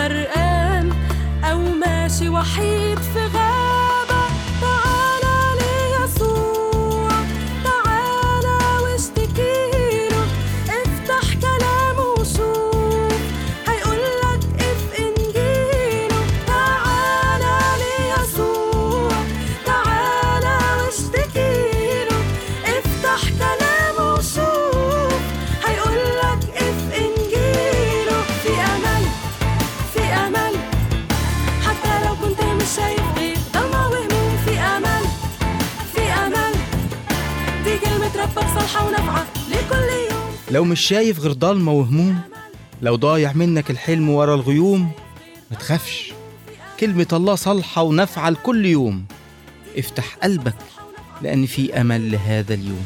غرقان أو ماشي وحيد في غابة تعالى ليسوع تعالى واشتكيله افتح كلامه وشوف هيقولك اف انجيله تعالى ليسوع تعالى واشتكيله افتح كلامه وشوف هيقولك اف انجيله في امل في امل حتى لو كنت مش شايف غير ضلمة وهموم في امل في امل دي كلمة ربك صالحة ونافعة لكل يوم لو مش شايف غير ضلمة وهموم لو ضايع منك الحلم ورا الغيوم ما تخافش كلمة الله صالحة ونافعة لكل يوم افتح قلبك لأن في أمل لهذا اليوم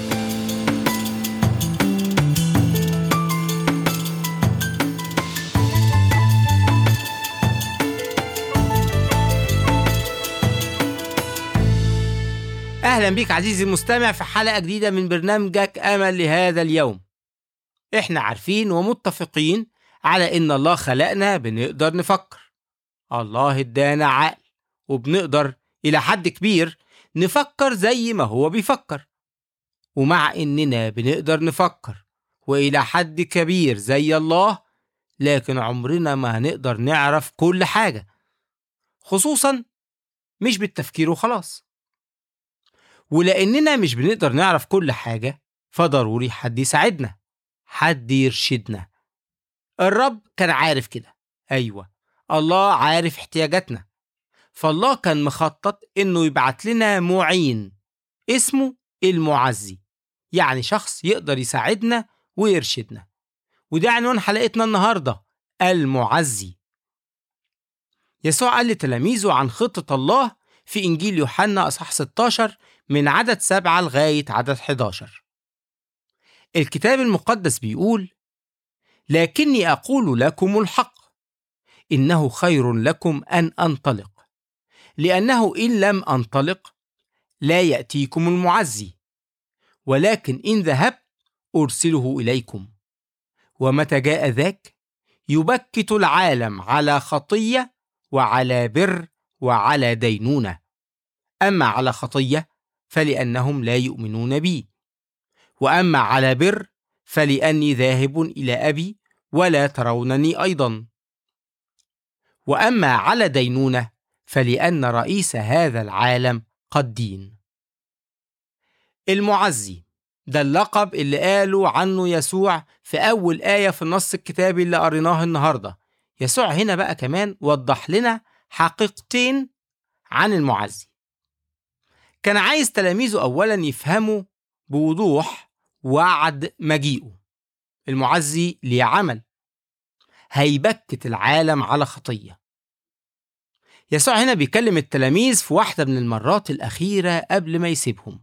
أهلا بيك عزيزي المستمع في حلقة جديدة من برنامجك أمل لهذا اليوم إحنا عارفين ومتفقين على إن الله خلقنا بنقدر نفكر الله ادانا عقل وبنقدر إلى حد كبير نفكر زي ما هو بيفكر ومع إننا بنقدر نفكر وإلى حد كبير زي الله لكن عمرنا ما هنقدر نعرف كل حاجة خصوصا مش بالتفكير وخلاص ولأننا مش بنقدر نعرف كل حاجة فضروري حد يساعدنا حد يرشدنا الرب كان عارف كده أيوة الله عارف احتياجاتنا فالله كان مخطط إنه يبعت لنا معين اسمه المعزي يعني شخص يقدر يساعدنا ويرشدنا وده عنوان حلقتنا النهاردة المعزي يسوع قال لتلاميذه عن خطة الله في إنجيل يوحنا أصحاح 16 من عدد سبعة لغاية عدد 11 الكتاب المقدس بيقول لكني أقول لكم الحق إنه خير لكم أن أنطلق لأنه إن لم أنطلق لا يأتيكم المعزي ولكن إن ذهبت أرسله إليكم ومتى جاء ذاك يبكت العالم على خطية وعلى بر وعلى دينونة أما على خطية فلأنهم لا يؤمنون بي وأما على بر فلأني ذاهب إلى أبي ولا ترونني أيضا وأما على دينونة فلأن رئيس هذا العالم قد دين المعزي ده اللقب اللي قالوا عنه يسوع في أول آية في النص الكتابي اللي قريناه النهاردة يسوع هنا بقى كمان وضح لنا حقيقتين عن المعزي كان عايز تلاميذه أولا يفهموا بوضوح وعد مجيئه المعزي ليه عمل هيبكت العالم على خطية يسوع هنا بيكلم التلاميذ في واحدة من المرات الأخيرة قبل ما يسيبهم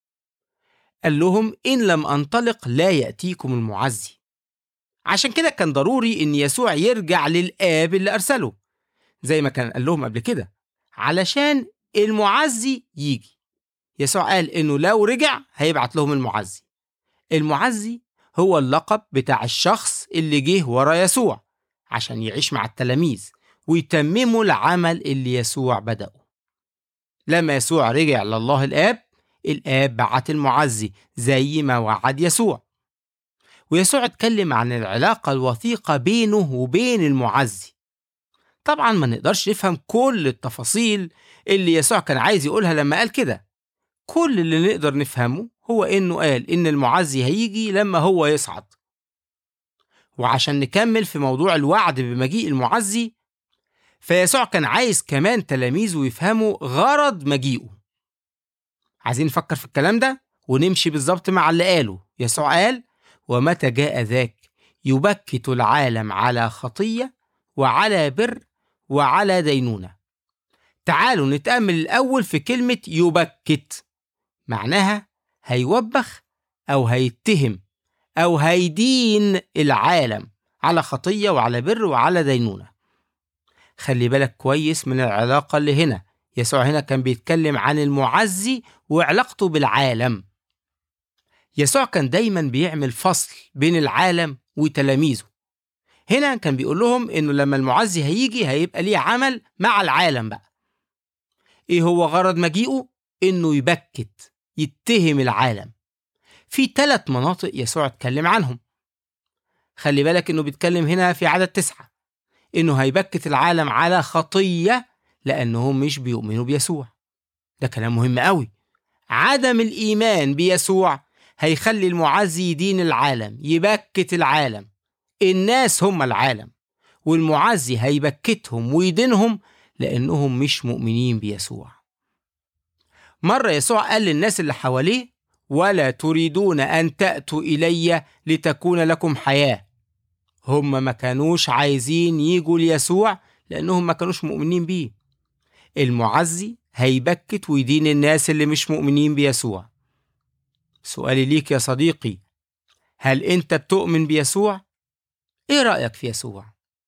قال لهم إن لم أنطلق لا يأتيكم المعزي عشان كده كان ضروري إن يسوع يرجع للآب اللي أرسله زي ما كان قال لهم قبل كده علشان المعزي يجي يسوع قال إنه لو رجع هيبعت لهم المعزي المعزي هو اللقب بتاع الشخص اللي جه ورا يسوع عشان يعيش مع التلاميذ ويتمموا العمل اللي يسوع بدأه لما يسوع رجع لله الآب الآب بعت المعزي زي ما وعد يسوع ويسوع اتكلم عن العلاقة الوثيقة بينه وبين المعزي طبعا ما نقدرش نفهم كل التفاصيل اللي يسوع كان عايز يقولها لما قال كده كل اللي نقدر نفهمه هو انه قال ان المعزي هيجي لما هو يصعد وعشان نكمل في موضوع الوعد بمجيء المعزي فيسوع كان عايز كمان تلاميذه يفهموا غرض مجيئه عايزين نفكر في الكلام ده ونمشي بالظبط مع اللي قاله يسوع قال ومتى جاء ذاك يبكت العالم على خطية وعلى بر وعلى دينونة تعالوا نتأمل الأول في كلمة يبكت معناها هيوبخ أو هيتهم أو هيدين العالم على خطية وعلى بر وعلى دينونة خلي بالك كويس من العلاقة اللي هنا يسوع هنا كان بيتكلم عن المعزي وعلاقته بالعالم يسوع كان دايما بيعمل فصل بين العالم وتلاميذه هنا كان بيقول لهم انه لما المعزي هيجي هيبقى ليه عمل مع العالم بقى ايه هو غرض مجيئه انه يبكت يتهم العالم في ثلاث مناطق يسوع اتكلم عنهم خلي بالك انه بيتكلم هنا في عدد تسعة انه هيبكت العالم على خطية لانهم مش بيؤمنوا بيسوع ده كلام مهم قوي عدم الايمان بيسوع هيخلي المعزي يدين العالم يبكت العالم الناس هم العالم والمعزي هيبكتهم ويدينهم لانهم مش مؤمنين بيسوع مرة يسوع قال للناس اللي حواليه ولا تريدون أن تأتوا إلي لتكون لكم حياة هم ما كانوش عايزين يجوا ليسوع لأنهم ما كانوش مؤمنين بيه المعزي هيبكت ويدين الناس اللي مش مؤمنين بيسوع سؤالي ليك يا صديقي هل أنت بتؤمن بيسوع؟ إيه رأيك في يسوع؟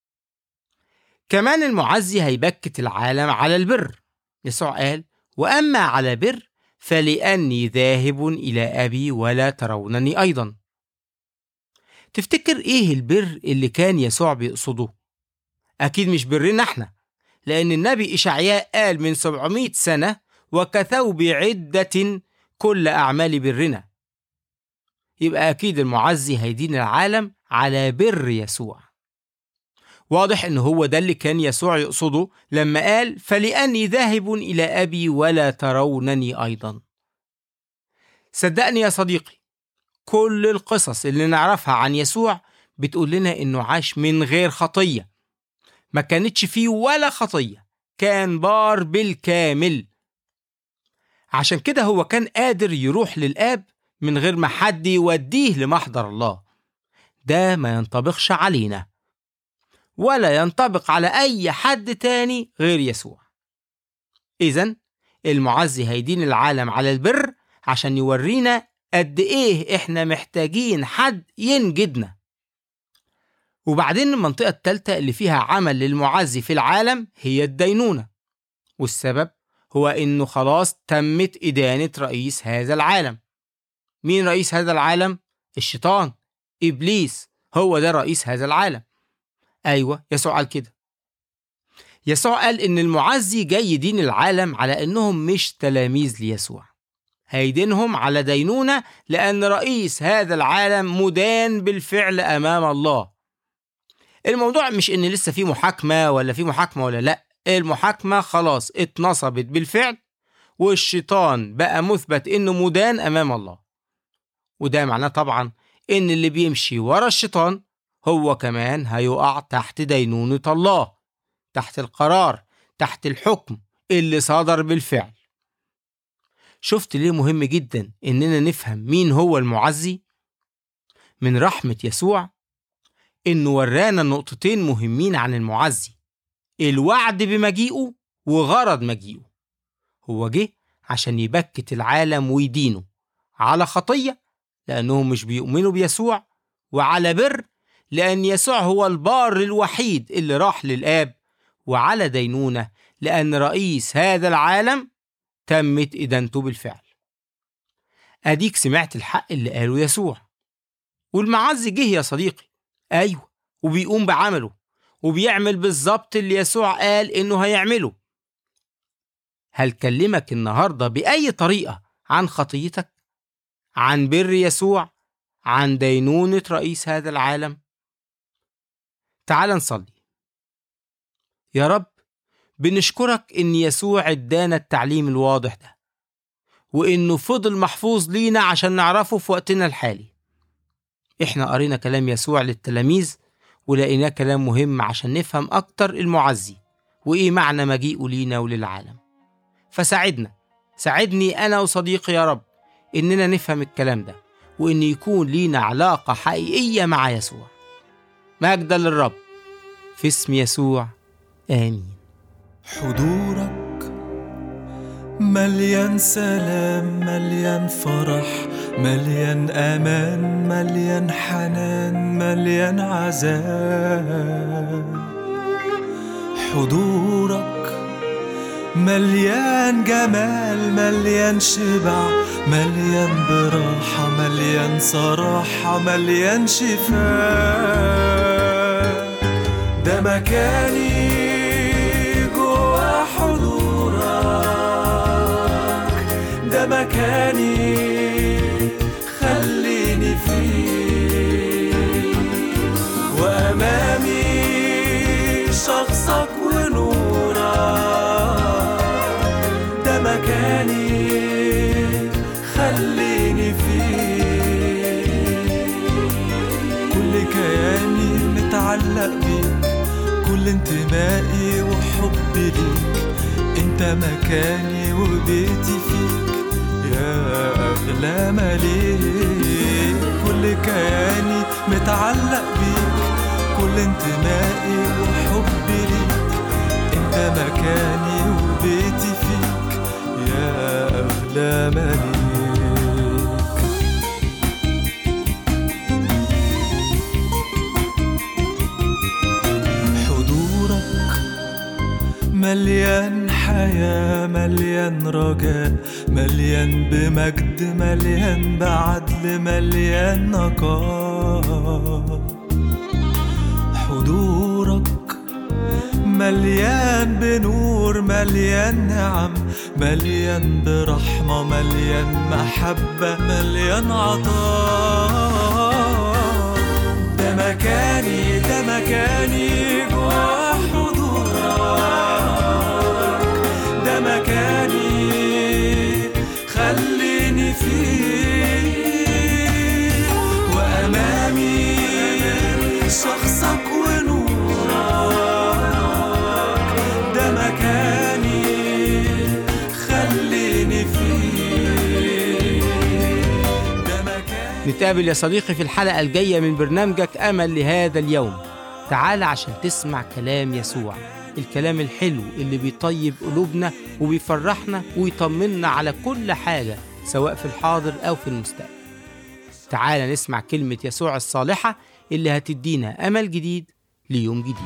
كمان المعزي هيبكت العالم على البر يسوع قال وأما على بر فلأني ذاهب إلى أبي ولا ترونني أيضا تفتكر إيه البر اللي كان يسوع بيقصده؟ أكيد مش برنا إحنا لأن النبي إشعياء قال من 700 سنة وكثوب عدة كل أعمال برنا يبقى أكيد المعزي هيدين العالم على بر يسوع واضح ان هو ده اللي كان يسوع يقصده لما قال فلاني ذاهب الى ابي ولا ترونني ايضا صدقني يا صديقي كل القصص اللي نعرفها عن يسوع بتقول لنا انه عاش من غير خطيه ما كانتش فيه ولا خطيه كان بار بالكامل عشان كده هو كان قادر يروح للاب من غير ما حد يوديه لمحضر الله ده ما ينطبقش علينا ولا ينطبق على أي حد تاني غير يسوع. إذا المعزي هيدين العالم على البر عشان يورينا قد إيه إحنا محتاجين حد ينجدنا. وبعدين المنطقة التالتة اللي فيها عمل للمعزي في العالم هي الدينونة. والسبب هو إنه خلاص تمت إدانة رئيس هذا العالم. مين رئيس هذا العالم؟ الشيطان، إبليس، هو ده رئيس هذا العالم. ايوه يسوع قال كده يسوع قال ان المعزي جاي يدين العالم على انهم مش تلاميذ ليسوع هيدينهم على دينونه لان رئيس هذا العالم مدان بالفعل امام الله الموضوع مش ان لسه في محاكمه ولا في محاكمه ولا لا المحاكمه خلاص اتنصبت بالفعل والشيطان بقى مثبت انه مدان امام الله وده معناه طبعا ان اللي بيمشي ورا الشيطان هو كمان هيقع تحت دينونة الله تحت القرار تحت الحكم اللي صدر بالفعل شفت ليه مهم جدا إننا نفهم مين هو المعزي؟ من رحمة يسوع إنه ورانا نقطتين مهمين عن المعزي الوعد بمجيئه وغرض مجيئه هو جه عشان يبكت العالم ويدينه على خطية لأنهم مش بيؤمنوا بيسوع وعلى بر لأن يسوع هو البار الوحيد اللي راح للآب وعلى دينونة لأن رئيس هذا العالم تمت إدانته بالفعل أديك سمعت الحق اللي قاله يسوع والمعزي جه يا صديقي أيوه وبيقوم بعمله وبيعمل بالظبط اللي يسوع قال إنه هيعمله هل كلمك النهاردة بأي طريقة عن خطيتك؟ عن بر يسوع؟ عن دينونة رئيس هذا العالم؟ تعال نصلي يا رب بنشكرك ان يسوع ادانا التعليم الواضح ده وانه فضل محفوظ لينا عشان نعرفه في وقتنا الحالي احنا قرينا كلام يسوع للتلاميذ ولقيناه كلام مهم عشان نفهم اكتر المعزي وايه معنى مجيئه لينا وللعالم فساعدنا ساعدني انا وصديقي يا رب اننا نفهم الكلام ده وان يكون لينا علاقه حقيقيه مع يسوع مجدا للرب في اسم يسوع آمين حضورك مليان سلام مليان فرح مليان امان مليان حنان مليان عذاب حضورك مليان جمال مليان شبع مليان براحة مليان صراحة مليان شفاء ده مكاني جوا حضورك ده مكاني خليني فيه وأمامي شخصك ونورك ده مكاني خليني فيه كل كياني متعلق بيك كل انتمائي وحبي ليك انت مكاني وبيتي فيك يا اغلى مليك كل كياني متعلق بيك كل انتمائي وحبي ليك انت مكاني وبيتي فيك يا اغلى مليك حضورك مليان حياة مليان رجاء مليان بمجد مليان بعدل مليان نقاء حضورك مليان بنور مليان نعم مليان برحمة مليان محبة مليان عطاء ده مكاني ده مكاني جوا حضورك ده مكاني خليني فيه وأمامي شخصك ونورك ده مكاني خليني فيه ده مكاني نتقابل يا صديقي في الحلقة الجاية من برنامجك أمل لهذا اليوم تعال عشان تسمع كلام يسوع الكلام الحلو اللي بيطيب قلوبنا وبيفرحنا ويطمنا على كل حاجة سواء في الحاضر أو في المستقبل تعال نسمع كلمة يسوع الصالحة اللي هتدينا أمل جديد ليوم جديد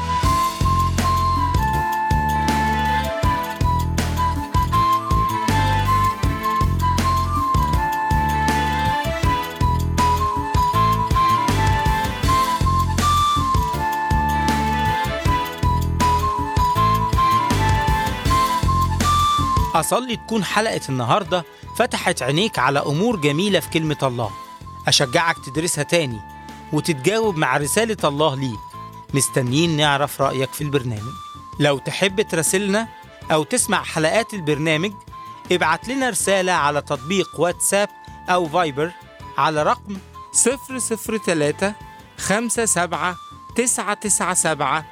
أصلي تكون حلقة النهاردة فتحت عينيك على أمور جميلة في كلمة الله أشجعك تدرسها تاني وتتجاوب مع رسالة الله ليك مستنيين نعرف رأيك في البرنامج لو تحب تراسلنا أو تسمع حلقات البرنامج ابعت لنا رسالة على تطبيق واتساب أو فايبر على رقم 003 57 997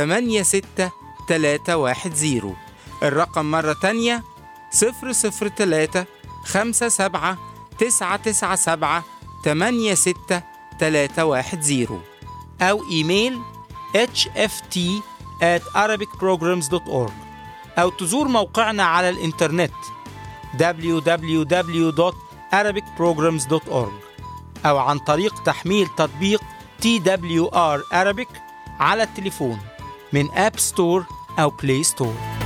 86310 الرقم مرة تانية 003 57 997 86310 أو إيميل hft at arabicprograms.org أو تزور موقعنا على الإنترنت www.arabicprograms.org أو عن طريق تحميل تطبيق TWR Arabic على التليفون من أب ستور أو بلاي ستور